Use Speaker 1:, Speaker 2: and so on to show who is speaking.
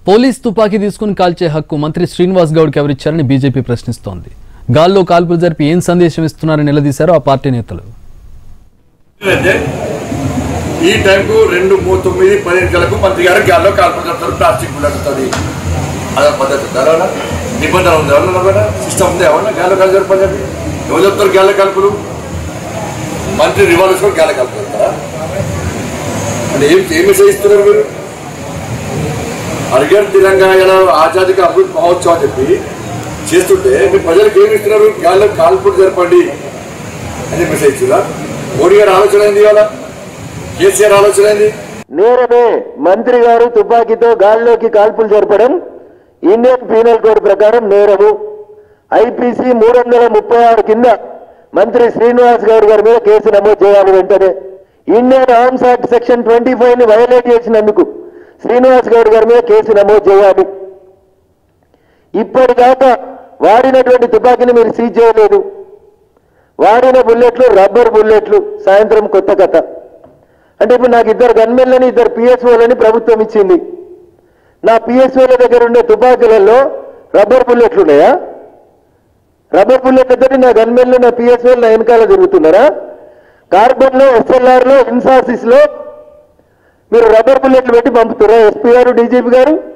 Speaker 1: police తుపాకీ తీసుకుని కాల్చే హక్కు మంత్రి శ్రీనివాస్ గౌడ్కి ఎవరిచ్చారని బీజేపీ ప్రశ్నిస్తోంది గాల్లో కాల్పులు జరిపి ఏం సందేశం ఇస్తున్నారని నిలదీశారు ఆ పార్టీ నేతలు
Speaker 2: అయితే ఈ టైంకు రెండు మూడు తొమ్మిది పదిహేను గంటలకు మంత్రి గారు గాల్లో కాల్పులు చెప్తారు ప్లాస్టిక్ పుల్లడుతుంది అదే పద్ధతి ఎవరన్నా నిబంధన ఉంది ఎవరన్నా సిస్టమ్ ఉంది ఎవరన్నా గాల్లో కాలు జరపని ఎవరు చెప్తారు గాల్లో కాల్పులు మంత్రి రివాల్వర్స్ కూడా గాల్లో కాల్పులు చెప్తారా అంటే ఏం ఏం మెసేజ్ ఇస్తున్నారు మీరు అడిగారు తెలంగాణ ఆజాదీకి అమృత్ మహోత్సవం అని చెప్పి చేస్తుంటే మీ ప్రజలకు ఏమి ఇస్తున్నారు గాల్లో కాల్పులు జరపండి అని మెసేజ్ ఇచ్చురా మోడీ గారి ఆలోచన ఏంది ఇవాళ కేసీఆర్ ఆలోచన ఏంది
Speaker 3: నేరమే మంత్రి గారు తుపాకీతో గాల్లోకి కాల్పులు జరపడం ఇండియన్ పీనల్ కోడ్ ప్రకారం నేరము ఐపీసీ మూడు వందల ముప్పై ఆరు కింద మంత్రి శ్రీనివాస్ గౌడ్ గారి మీద కేసు నమోదు చేయాలి వెంటనే Indian arms act section twenty five ని వైలేట్ చేసినందుకు శ్రీనివాస్ గౌడ్ గారి మీద కేసు నమోదు చేయాలి ఇప్పటిదాకా వాడినటువంటి తుపాకీని మీరు సీజ్ చేయలేదు వాడిన బుల్లెట్లు రబ్బర్ బుల్లెట్లు సాయంత్రం కొత్త కథ అంటే ఇప్పుడు నాకు ఇద్దరు గన్మెన్లని ఇద్దరు పిఎస్ఓలని ప్రభుత్వం ఇచ్చింది నా పిఎస్ఓల దగ్గర ఉండే తుపాకీలలో రబ్బర్ బుల్లెట్లు ఉన్నాయా రబ్బర్ బుల్లెట్లతో నా గన్మెన్లు నా పిఎస్ఓలు నా వెనకాల తిరుగుతున్నారా కార్బన్లో ఎస్ఎల్ఆర్లో ఇన్సాసిస్లో మీరు రబ్బర్ బుల్లెట్లు పెట్టి పంపుతున్నారా ఎస్పీ గారు డీజీపీ గారు